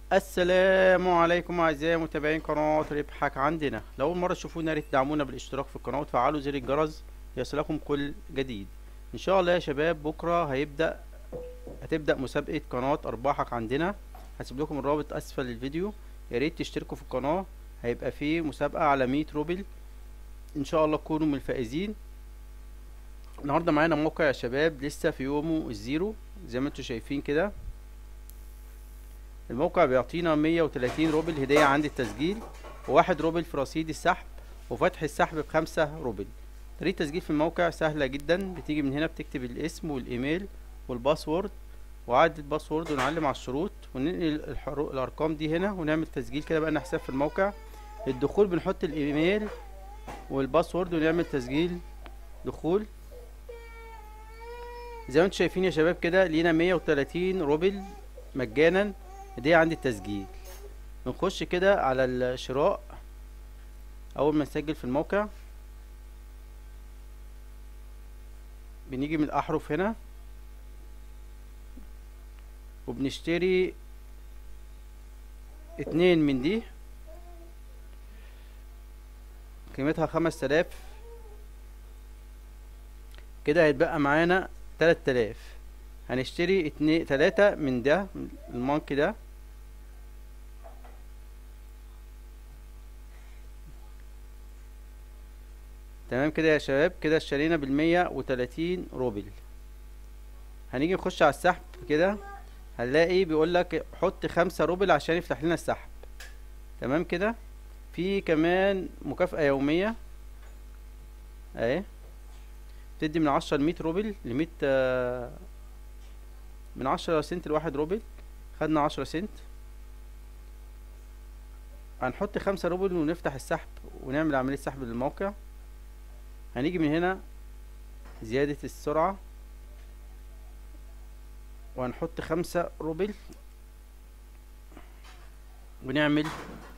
السلام عليكم اعزائي متابعين قناة ربحك عندنا لو اول مرة تشوفونا يا ريت تدعمونا بالاشتراك في القناة وتفعلوا زر الجرس ليصلكم كل جديد ان شاء الله يا شباب بكرة هيبدأ هتبدأ مسابقة قناة ارباحك عندنا هسيب لكم الرابط اسفل الفيديو يا ريت تشتركوا في القناة هيبقى فيه مسابقة على 100 روبل ان شاء الله تكونوا من الفائزين النهارده معانا موقع يا شباب لسه في يومه الزيرو زي ما انتم شايفين كده الموقع بيعطينا 130 روبل هدية عند التسجيل وواحد روبل في رصيد السحب وفتح السحب بخمسة روبل طريقة التسجيل في الموقع سهلة جدا بتيجي من هنا بتكتب الاسم والايميل والباسورد وعدد الباسورد ونعلم على الشروط وننقل الحرو... الارقام دي هنا ونعمل تسجيل كده بقى حساب في الموقع الدخول بنحط الايميل والباسورد ونعمل تسجيل دخول زي ما انتم شايفين يا شباب كده لينا 130 روبل مجانا دي عند التسجيل نخش كده على الشراء اول ما نسجل في الموقع بنيجي من الاحرف هنا وبنشتري اتنين من دي قيمتها خمس تلاف كده هيتبقى معانا تلات تلاف هنشتري اتنين تلاتة من ده المانك ده تمام كده يا شباب كده اشترينا بالمية وتلاتين روبل هنيجي نخش على السحب كده هنلاقي بيقولك حط خمسة روبل عشان يفتح لنا السحب تمام كده في كمان مكافأة يومية اهي بتدي من عشرة لمية روبل لمية آه من عشرة سنت لواحد روبل خدنا عشرة سنت هنحط خمسة روبل ونفتح السحب ونعمل عملية سحب للموقع هنيجي من هنا زيادة السرعة وهنحط خمسة روبل ونعمل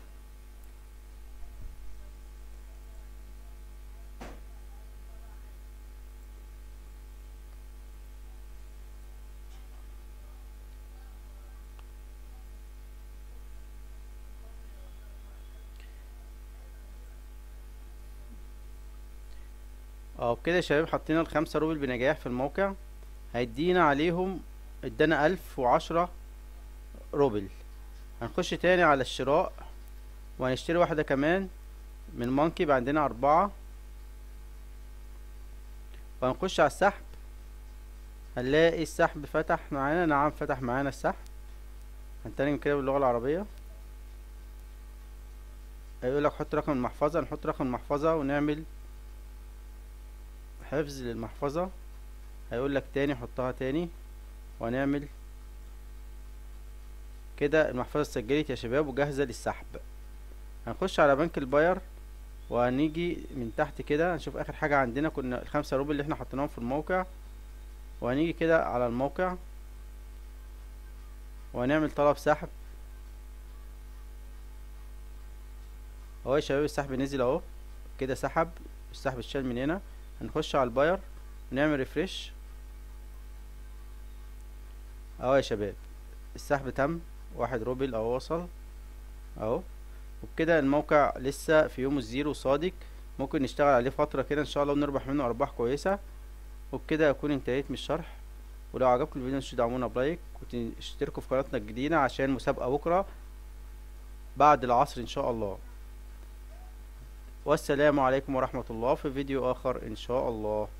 اه كده يا شباب حطينا الخمسة روبل بنجاح في الموقع هيدينا عليهم ادانا الف وعشرة روبل هنخش تاني على الشراء وهنشتري واحدة كمان من مانكي يبقى عندنا أربعة وهنخش على السحب هنلاقي السحب فتح معانا نعم فتح معانا السحب هنترجم كده باللغة العربية هيقولك حط رقم المحفظة نحط رقم المحفظة ونعمل حفظ للمحفظة هيقول لك تاني حطها تاني وهنعمل كده المحفظة اتسجلت يا شباب وجاهزة للسحب هنخش على بنك الباير وهنيجي من تحت كده هنشوف اخر حاجة عندنا كنا الخمسة روبل اللي احنا حطيناهم في الموقع وهنيجي كده على الموقع وهنعمل طلب سحب اهو يا شباب السحب نزل اهو كده سحب السحب اتشال من هنا هنخش على الباير ونعمل ريفريش اهو يا شباب السحب تم واحد روبل اهو وصل اهو وبكده الموقع لسه في يوم الزيرو صادق ممكن نشتغل عليه فترة كده ان شاء الله ونربح منه ارباح كويسة وبكده اكون انتهيت من الشرح ولو عجبكم الفيديو متنسوش تدعمونا بلايك وتشتركوا في قناتنا الجديدة عشان مسابقة بكرة بعد العصر ان شاء الله والسلام عليكم ورحمة الله في فيديو آخر إن شاء الله